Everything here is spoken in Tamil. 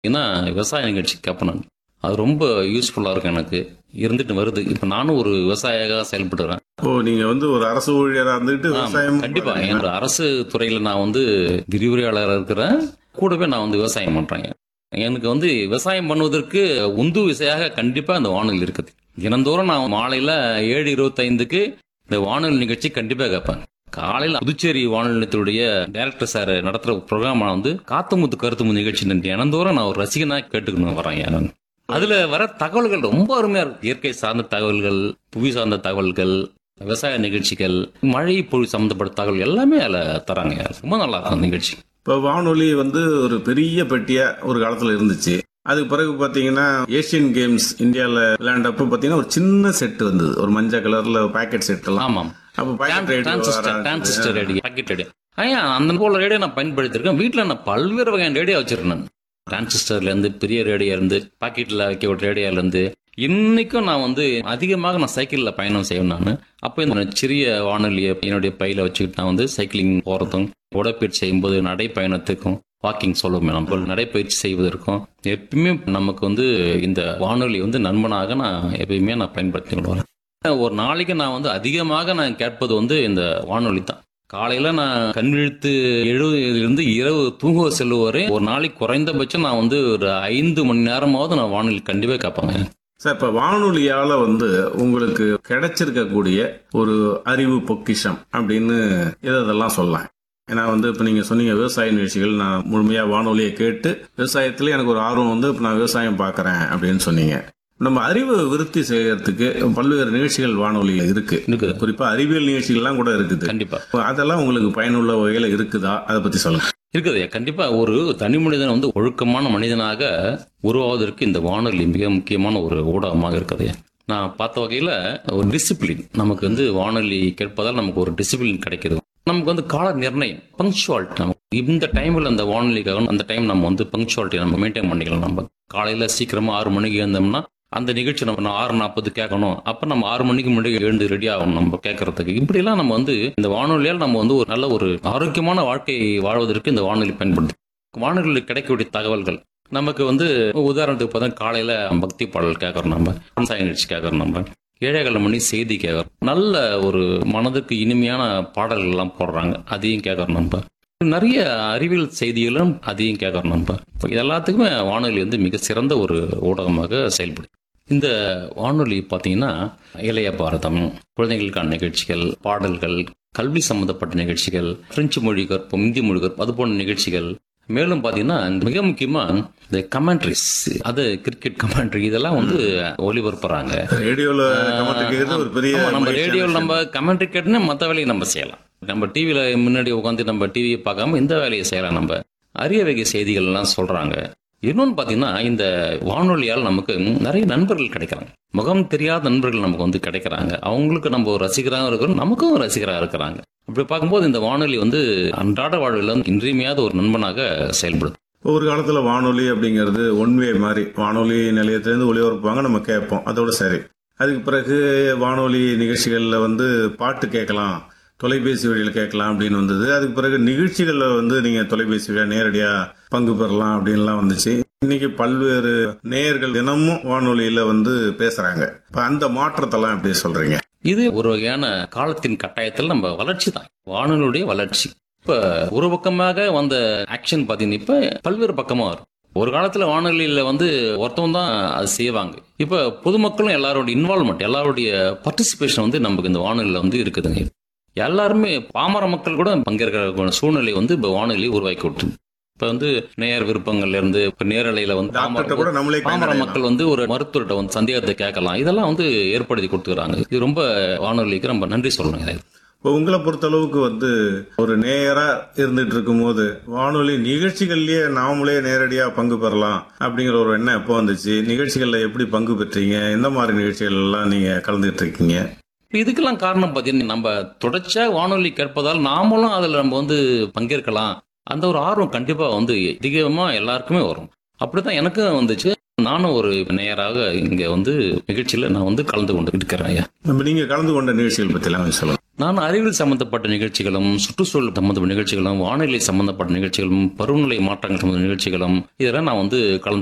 ஏன்னா விவசாய நிகழ்ச்சி கேட்பேன் நான் அது ரொம்ப யூஸ்ஃபுல்லாக இருக்கும் எனக்கு இருந்துட்டு வருது இப்போ நானும் ஒரு விவசாயியாக செயல்படுறேன் ஓ நீங்க வந்து ஒரு அரசு ஊழியரா இருந்துட்டு விவசாயம் கண்டிப்பா என்னோட அரசு துறையில நான் வந்து விரிவுரையாளராக இருக்கிறேன் கூடவே நான் வந்து விவசாயம் பண்றேங்க எனக்கு வந்து விவசாயம் பண்ணுவதற்கு உந்து விசையாக கண்டிப்பா அந்த வானொலி இருக்குது தினந்தோறும் நான் மாலையில ஏழு இருபத்தைந்துக்கு இந்த வானொலி நிகழ்ச்சி கண்டிப்பா கேட்பேன் காலையில புதுச்சேரி வானொலி நிலையத்துடைய டைரக்டர் சார் நடத்துற ப்ரோக்ராம் வந்து காத்துமுத்து கருத்துமுத்து நிகழ்ச்சி தினந்தோறும் நான் ஒரு ரசிகனா கேட்டுக்கணும் வரேன் நான் அதுல வர தகவல்கள் ரொம்ப அருமையா இருக்கு இயற்கை சார்ந்த தகவல்கள் புவி சார்ந்த தகவல்கள் விவசாய நிகழ்ச்சிகள் மழை பொழிவு சம்பந்தப்பட்ட தகவல் எல்லாமே அதில் தராங்க ரொம்ப நல்லா இருக்கும் அந்த நிகழ்ச்சி இப்ப வானொலி வந்து ஒரு பெரிய பெட்டியா ஒரு காலத்துல இருந்துச்சு அதுக்கு பிறகு பாத்தீங்கன்னா ஏசியன் கேம்ஸ் இந்தியால விளையாண்டப்ப பாத்தீங்கன்னா ஒரு சின்ன செட் வந்தது ஒரு மஞ்சள் கலர்ல பாக்கெட் செட் எல்லாம் ஆமாம் அப்ப pocket radio transistor transistor radio pocket radio ஐயா அந்த போல ரேடியோ நான் பயன்படுத்தியிருக்கேன் வீட்டில் நான் பல்வேறு வகையான ரேடியோ வச்சிருக்கேன் நான் டிரான்சிஸ்டர்ல இருந்து பெரிய ரேடியோ இருந்து பாக்கெட்ல வைக்க ரேடியோல இருந்து இன்னைக்கும் நான் வந்து அதிகமாக நான் சைக்கிள்ல பயணம் செய்வேன் நான் அப்போ இந்த சிறிய வானொலியை என்னுடைய பையில வச்சுக்கிட்டு நான் வந்து சைக்கிளிங் போறதும் உடற்பயிற்சி செய்யும்போது நடைப்பயணத்துக்கும் வாக்கிங் சொல்லுவோம் நம்ம நடைப்பயிற்சி செய்வதற்கும் எப்பயுமே நமக்கு வந்து இந்த வானொலி வந்து நண்பனாக நான் எப்பயுமே நான் பயன்படுத்தி கொண்டு வரேன் ஒரு நாளைக்கு நான் வந்து அதிகமாக நான் கேட்பது வந்து இந்த வானொலி தான் காலையில நான் கண் விழித்து எழுவதிலிருந்து இரவு தூங்க செல்லும் வரை ஒரு நாளைக்கு குறைந்தபட்சம் நான் வந்து ஒரு ஐந்து மணி நேரமாவது நான் வானொலி கண்டிப்பா கேட்பேங்க சார் இப்ப வானொலியால வந்து உங்களுக்கு கிடைச்சிருக்கக்கூடிய ஒரு அறிவு பொக்கிஷம் அப்படின்னு இதெல்லாம் சொல்லலாம் ஏன்னா வந்து இப்ப நீங்க சொன்னீங்க விவசாய நிகழ்ச்சிகள் நான் முழுமையா வானொலியை கேட்டு விவசாயத்துல எனக்கு ஒரு ஆர்வம் வந்து இப்ப நான் விவசாயம் பாக்குறேன் அப்படின்னு சொன்னீங்க நம்ம அறிவு விருத்தி செய்யறதுக்கு பல்வேறு நிகழ்ச்சிகள் வானொலியில இருக்கு இருக்குது குறிப்பா அறிவியல் நிகழ்ச்சிகள்லாம் கூட இருக்குது கண்டிப்பா அதெல்லாம் உங்களுக்கு பயனுள்ள வகையில இருக்குதா அதை பத்தி சொல்லுங்க இருக்குது கண்டிப்பா ஒரு தனி மனிதன் வந்து ஒழுக்கமான மனிதனாக உருவாவதற்கு இந்த வானொலி மிக முக்கியமான ஒரு ஊடகமாக இருக்குது நான் பார்த்த வகையில ஒரு டிசிப்ளின் நமக்கு வந்து வானொலி கேட்பதால் நமக்கு ஒரு டிசிப்ளின் கிடைக்குது நமக்கு வந்து கால நிர்ணயம் பங்க்சுவாலிட்டி நமக்கு இந்த டைம்ல அந்த வானொலிக்காக அந்த டைம் நம்ம வந்து பங்க்சுவாலிட்டி நம்ம மெயின்டைன் பண்ணிக்கலாம் நம்ம காலையில சீக்கிரமா ஆறு மணிக்கு எழுந்தோம்னா அந்த நிகழ்ச்சி நம்ம நான் ஆறு நாற்பது கேட்கணும் அப்ப நம்ம ஆறு மணிக்கு முன்னாடி எழுந்து ரெடி ஆகணும் நம்ம கேட்கறதுக்கு இப்படிலாம் நம்ம வந்து இந்த வானொலியால் நம்ம வந்து ஒரு நல்ல ஒரு ஆரோக்கியமான வாழ்க்கை வாழ்வதற்கு இந்த வானொலி பயன்படுது வானொலியில் கிடைக்கக்கூடிய தகவல்கள் நமக்கு வந்து உதாரணத்துக்கு பார்த்தா காலையில பக்தி பாடல் கேட்கறோம் நம்ம விவசாய நிகழ்ச்சி கேட்கறோம் நம்ம ஏழைகள மணி செய்தி கேட்கறோம் நல்ல ஒரு மனதுக்கு இனிமையான பாடல்கள் எல்லாம் போடுறாங்க அதையும் கேட்கறோம் நம்ம நிறைய அறிவியல் செய்திகளும் அதையும் கேட்கறோம் நம்ம இப்போ இது எல்லாத்துக்குமே வானொலி வந்து மிக சிறந்த ஒரு ஊடகமாக செயல்படுது இந்த வானொலி பார்த்தீங்கன்னா இளைய பாரதம் குழந்தைகளுக்கான நிகழ்ச்சிகள் பாடல்கள் கல்வி சம்பந்தப்பட்ட நிகழ்ச்சிகள் பிரெஞ்சு மொழி கற்பம் இந்தி மொழி கற்பம் அது போன்ற நிகழ்ச்சிகள் மேலும் பார்த்தீங்கன்னா மிக முக்கியமா இந்த கமெண்ட்ரிஸ் அது கிரிக்கெட் கமெண்ட்ரி இதெல்லாம் வந்து ஒளிபரப்புறாங்க ரேடியோல கமெண்ட் கேட்கறது ஒரு பெரிய ஆமா, நம்ம மகிழ்ச்சியான ரேடியோவில் நம்ம கமெண்ட்ரி கேட்டுனா மற்ற வேலையை நம்ம செய்யலாம் நம்ம டிவியில முன்னாடி உட்காந்து நம்ம டிவியை பார்க்காம இந்த வேலையை செய்யலாம் நம்ம அரிய வகை செய்திகள் எல்லாம் சொல்றாங்க இன்னொன்னு பாத்தீங்கன்னா இந்த வானொலியால் நமக்கு நிறைய நண்பர்கள் கிடைக்கிறாங்க முகம் தெரியாத நண்பர்கள் நமக்கு வந்து கிடைக்கிறாங்க அவங்களுக்கு நம்ம ஒரு ரசிகராக இருக்கிறோம் நமக்கும் ஒரு ரசிகராக இருக்கிறாங்க அப்படி பார்க்கும்போது இந்த வானொலி வந்து அன்றாட வாழ்வில் வந்து இன்றியமையாத ஒரு நண்பனாக செயல்படுது ஒரு காலத்துல வானொலி அப்படிங்கிறது ஒன்வே மாதிரி வானொலி நிலையத்திலேருந்து ஒளிபரப்புவாங்க நம்ம கேட்போம் அதோட சரி அதுக்கு பிறகு வானொலி நிகழ்ச்சிகள்ல வந்து பாட்டு கேட்கலாம் தொலைபேசி வழியில் கேட்கலாம் அப்படின்னு வந்தது அதுக்கு பிறகு நிகழ்ச்சிகள்ல வந்து நீங்க தொலைபேசி வழியா நேரடியா பங்கு பெறலாம் அப்படின்லாம் வந்துச்சு இன்னைக்கு பல்வேறு நேயர்கள் தினமும் வானொலியில வந்து பேசுறாங்க இப்ப அந்த மாற்றத்தெல்லாம் எப்படி சொல்றீங்க இது ஒரு வகையான காலத்தின் கட்டாயத்தில் நம்ம வளர்ச்சி தான் வானொலியுடைய வளர்ச்சி இப்ப ஒரு பக்கமாக வந்த ஆக்ஷன் பாத்தீங்கன்னா இப்ப பல்வேறு பக்கமா வரும் ஒரு காலத்துல வானொலியில வந்து ஒருத்தவங்க தான் அது செய்வாங்க இப்ப பொதுமக்களும் எல்லாரோட இன்வால்மெண்ட் எல்லாருடைய பார்ட்டிசிபேஷன் வந்து நமக்கு இந்த வானொலியில வந்து இருக்குதுங்க எல்லாருமே பாமர மக்கள் கூட பங்கேற்கிற சூழ்நிலை வந்து இப்ப வானொலி உருவாக்கி விட்டுருது இப்ப வந்து நேயர் விருப்பங்கள்ல இருந்து இப்ப நேரலையில வந்து டாக்டர்கிட்ட கூட பாமர நம்மளே பாமர பயனடையலாம். மக்கள் வந்து ஒரு மருத்துவர்கிட்ட வந்து சந்தேகத்தை கேட்கலாம் இதெல்லாம் வந்து ஏற்படுத்தி கொடுத்துக்கிறாங்க இது ரொம்ப வானொலிக்கு ரொம்ப நன்றி சொல்லணும் இதை இப்போ உங்களை பொறுத்தளவுக்கு வந்து ஒரு நேயரா இருந்துட்டு இருக்கும்போது வானொலி நிகழ்ச்சிகள்லயே நாமளே நேரடியா பங்கு பெறலாம் அப்படிங்கிற ஒரு எண்ணம் எப்போ வந்துச்சு நிகழ்ச்சிகள்ல எப்படி பங்கு பெற்றீங்க எந்த மாதிரி நிகழ்ச்சிகள் எல்லாம் நீங்க கலந்துட்டு இருக்கீங்க இதுக்கெல்லாம் காரணம் பார்த்தீங்கன்னா நம்ம தொடர்ச்சியா வானொலி கேட்பதால் நாமளும் அதில் நம்ம வந்து பங்கேற்கலாம் அந்த ஒரு ஆர்வம் கண்டிப்பா வந்து அதிகமா எல்லாருக்குமே வரும் அப்படித்தான் எனக்கும் வந்துச்சு நானும் ஒரு நேயராக இங்க வந்து நிகழ்ச்சியில நான் வந்து கலந்து கொண்டு இருக்கிறேன் ஐயா நம்ம நீங்க கலந்து கொண்ட நிகழ்ச்சிகள் பத்தி எல்லாம் சொல்லுங்க நான் அறிவியல் சம்பந்தப்பட்ட நிகழ்ச்சிகளும் சுற்றுச்சூழல் சம்பந்தப்பட்ட நிகழ்ச்சிகளும் வானிலை சம்பந்தப்பட்ட நிகழ்ச்சிகளும் பருவநிலை மாற்றங்கள் சம்பந்த நிகழ்ச்சிகளும் இதெல்லாம் நான் வந்து கலந்து